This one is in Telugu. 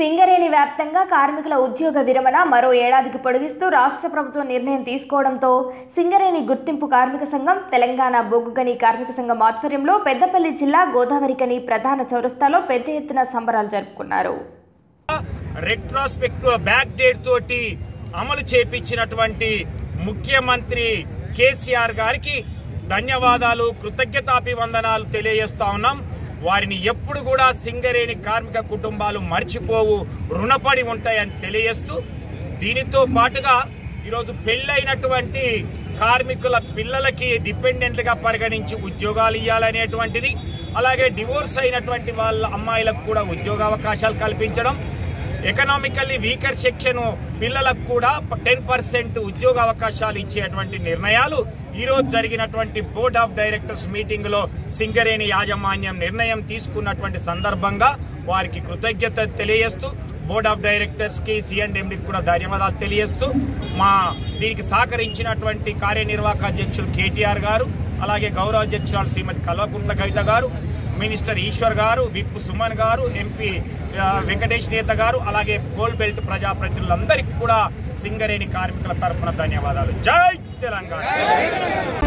సింగరేణి వ్యాప్తంగా కార్మికుల ఉద్యోగ విరమణ మరో ఏడాదికి పొడిగిస్తూ రాష్ట్ర ప్రభుత్వం నిర్ణయం తీసుకోవడంతో సింగరేణి గుర్తింపు కార్మిక సంఘం తెలంగాణ బొగ్గుగని కార్మిక సంఘం ఆధ్వర్యంలో పెద్దపల్లి జిల్లా గోదావరికని ప్రధాన చౌరస్తాలో పెద్ద ఎత్తున సంబరాలు జరుపుకున్నారు రెట్రోస్పెక్టివ్ బ్యాక్ డేట్ తోటి అమలు చేపించినటువంటి ముఖ్యమంత్రి కేసీఆర్ గారికి ధన్యవాదాలు కృతజ్ఞతాభివందనాలు తెలియజేస్తా ఉన్నాం వారిని ఎప్పుడు కూడా సింగరేణి కార్మిక కుటుంబాలు మర్చిపోవు రుణపడి ఉంటాయని తెలియజేస్తూ దీనితో పాటుగా ఈరోజు పెళ్ళైనటువంటి కార్మికుల పిల్లలకి డిపెండెంట్లుగా పరిగణించి ఉద్యోగాలు ఇవ్వాలనేటువంటిది అలాగే డివోర్స్ అయినటువంటి వాళ్ళ అమ్మాయిలకు కూడా ఉద్యోగ అవకాశాలు కల్పించడం ఎకనామికల్లీ వీకర్ సెక్షన్ పిల్లలకు కూడా టెన్ పర్సెంట్ ఉద్యోగ అవకాశాలు ఇచ్చేటువంటి నిర్ణయాలు ఈ రోజు జరిగినటువంటి బోర్డ్ ఆఫ్ డైరెక్టర్స్ మీటింగ్ లో సింగరేణి యాజమాన్యం నిర్ణయం తీసుకున్నటువంటి సందర్భంగా వారికి కృతజ్ఞత తెలియజేస్తూ బోర్డ్ ఆఫ్ డైరెక్టర్స్ కి సిఎండ్ఎండికి కూడా ధన్యవాదాలు తెలియజేస్తూ మా దీనికి సహకరించినటువంటి కార్యనిర్వాహక అధ్యక్షులు కేటీఆర్ గారు అలాగే గౌరవ అధ్యక్షురాలు శ్రీమతి కల్వకుంట్ల కవిత గారు మినిస్టర్ ఈశ్వర్ గారు విప్ సుమన్ గారు ఎంపీ ఆ, వెంకటేష్ నేత గారు అలాగే కోల్ బెల్ట్ ప్రజాప్రతినిధులందరికీ కూడా సింగరేణి కార్మికుల తరఫున ధన్యవాదాలు జై తెలంగాణ